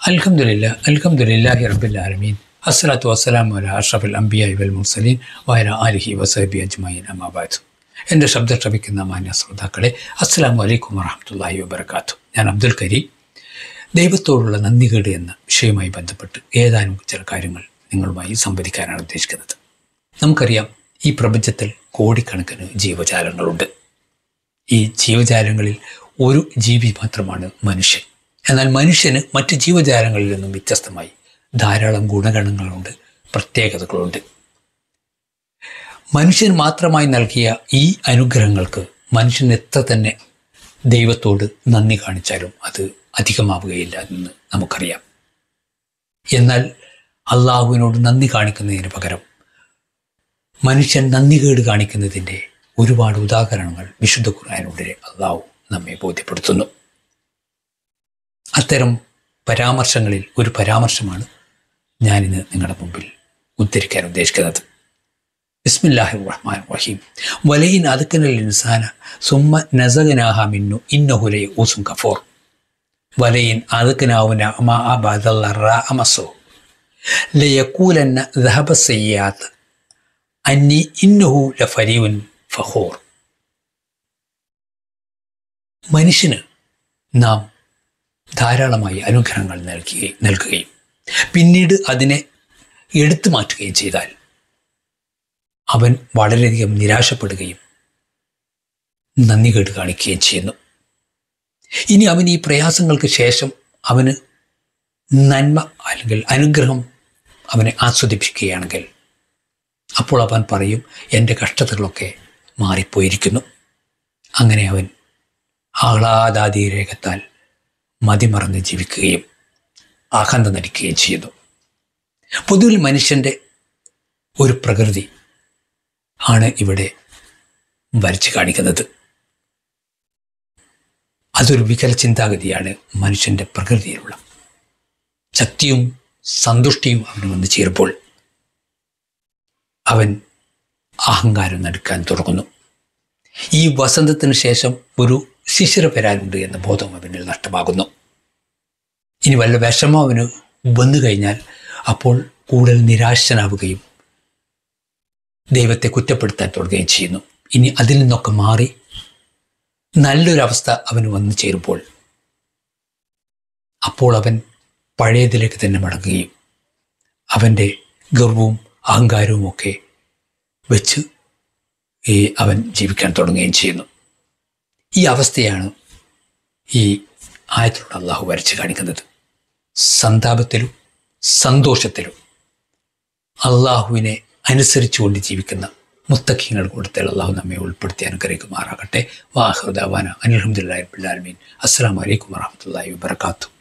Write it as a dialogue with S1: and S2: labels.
S1: അൽഹംദുലില്ല അൽഹംദുലില്ലാഹി റബ്ബിൽ ആലമീൻ അസ്സലാത്തു വസ്സലാമു അല അഷ്റഫുൽ അംബിയ വൽ മുർസലീൻ വയല ആലിഹി വസഹബി അജ്മഈൻ അമാബാദ് എൻ്റെ ശബ്ദം ശ്രമിക്കുന്ന മാന്യ ശ്രോതാക്കളെ അസ്സലാമു അലൈക്കും വറഹമത്തല്ലാഹി വബർക്കാത്തു ഞാൻ അബ്ദുൽ കരീം ദൈവത്തോടുള്ള നന്ദികേട് എന്ന വിഷയവുമായി ബന്ധപ്പെട്ട് ഏതാനും ചില കാര്യങ്ങൾ നിങ്ങളുമായി സംവദിക്കാനാണ് ഉദ്ദേശിക്കുന്നത് നമുക്കറിയാം ഈ പ്രപഞ്ചത്തിൽ കോടിക്കണക്കിന് ജീവജാലങ്ങളുണ്ട് ഈ ജീവജാലങ്ങളിൽ ഒരു ജീവി മാത്രമാണ് മനുഷ്യൻ എന്നാൽ മനുഷ്യന് മറ്റ് ജീവജാലങ്ങളിൽ നിന്നും വ്യത്യസ്തമായി ധാരാളം ഗുണഗണങ്ങളുണ്ട് പ്രത്യേകതകളുണ്ട് മനുഷ്യൻ മാത്രമായി നൽകിയ ഈ അനുഗ്രഹങ്ങൾക്ക് മനുഷ്യൻ എത്ര തന്നെ ദൈവത്തോട് നന്ദി കാണിച്ചാലും അത് അധികമാവുകയില്ല എന്ന് നമുക്കറിയാം എന്നാൽ അള്ളാഹുവിനോട് നന്ദി കാണിക്കുന്നതിന് പകരം മനുഷ്യൻ നന്ദികേട് കാണിക്കുന്നതിൻ്റെ ഒരുപാട് ഉദാഹരണങ്ങൾ വിശുദ്ധ ഖുർആാനിലൂടെ അള്ളാഹു നമ്മെ ബോധ്യപ്പെടുത്തുന്നു അത്തരം പരാമർശങ്ങളിൽ ഒരു പരാമർശമാണ് ഞാനിന്ന് നിങ്ങളുടെ മുമ്പിൽ ഉദ്ധരിക്കാൻ ഉദ്ദേശിക്കുന്നത് ബിസ്മില്ലാഹി റഹ്മാൻ റഹീം വലയിൻ അതുക്കനൽ ഇൻസാന സുമ്മ നസകനാഹ മിന്നു ഇന്നഹുലൈ ഊസും കഫോർ വലയിൻ അതുക്കനാവുന അമാ അബദല്ല അമസോ ലയക്കൂലന്ന ദഹബ സയ്യാത്ത് അന്നി ഇന്നഹു ലഫരീവൻ ഫഹോർ മനുഷ്യന് നാം ധാരാളമായി അനുഗ്രഹങ്ങൾ നൽകുകയും നൽകുകയും പിന്നീട് അതിനെ എടുത്തു മാറ്റുകയും ചെയ്താൽ അവൻ വളരെയധികം നിരാശപ്പെടുകയും നന്ദി കേട്ട് കാണിക്കുകയും ചെയ്യുന്നു ഇനി അവൻ ഈ പ്രയാസങ്ങൾക്ക് ശേഷം അവന് നന്മ അല്ലെങ്കിൽ അനുഗ്രഹം അവനെ ആസ്വദിപ്പിക്കുകയാണെങ്കിൽ അപ്പോൾ അവൻ പറയും എൻ്റെ കഷ്ടതകളൊക്കെ മാറിപ്പോയിരിക്കുന്നു അങ്ങനെ അവൻ ആഹ്ലാദാതിരേഖത്താൽ മതിമറന്ന് ജീവിക്കുകയും അഹന്ത നടിക്കുകയും ചെയ്യുന്നു പൊതുവിൽ മനുഷ്യൻ്റെ ഒരു പ്രകൃതി ആണ് ഇവിടെ വരച്ചു കാണിക്കുന്നത് അതൊരു വികല ചിന്താഗതിയാണ് മനുഷ്യൻ്റെ പ്രകൃതിയിലുള്ള ശക്തിയും സന്തുഷ്ടിയും അവന് വന്നു ചേരുമ്പോൾ അവൻ അഹങ്കാരം നടുക്കാൻ തുടങ്ങുന്നു ഈ വസന്തത്തിന് ശേഷം ഒരു ശിശിര വരാനുണ്ട് എന്ന ബോധം അവനിൽ നഷ്ടമാകുന്നു ഇനി വല്ല വിഷമം അവന് വന്നു കഴിഞ്ഞാൽ അപ്പോൾ കൂടുതൽ നിരാശനാവുകയും ദൈവത്തെ കുറ്റപ്പെടുത്താൻ തുടങ്ങുകയും ചെയ്യുന്നു ഇനി അതിൽ നിന്നൊക്കെ മാറി നല്ലൊരവസ്ഥ അവന് വന്നു ചേരുമ്പോൾ അപ്പോൾ അവൻ പഴയതിലേക്ക് തന്നെ മടങ്ങുകയും അവൻ്റെ ഗർവവും അഹങ്കാരവും ഒക്കെ വെച്ച് ഈ അവൻ ജീവിക്കാൻ തുടങ്ങുകയും ചെയ്യുന്നു ഈ അവസ്ഥയാണ് ഈ ആയത്തിലൂടെ അള്ളാഹു വരച്ച് കാണിക്കുന്നത് സന്താപത്തിലും സന്തോഷത്തിലും അള്ളാഹുവിനെ അനുസരിച്ചുകൊണ്ട് ജീവിക്കുന്ന മുത്തക്കിങ്ങൾ കൂട്ടത്തിൽ അള്ളാഹു നമ്മെ ഉൾപ്പെടുത്തി അനുഗ്രഹിക്കുമാറാകട്ടെ വാഹൃദാവാന അനിൽഹമ്മദില്ലാഹിബുല്ലാലമീൻ അസ്സാം വലൈക്കും വാഹമത്തല്ലാഹി വാബർക്കാത്തു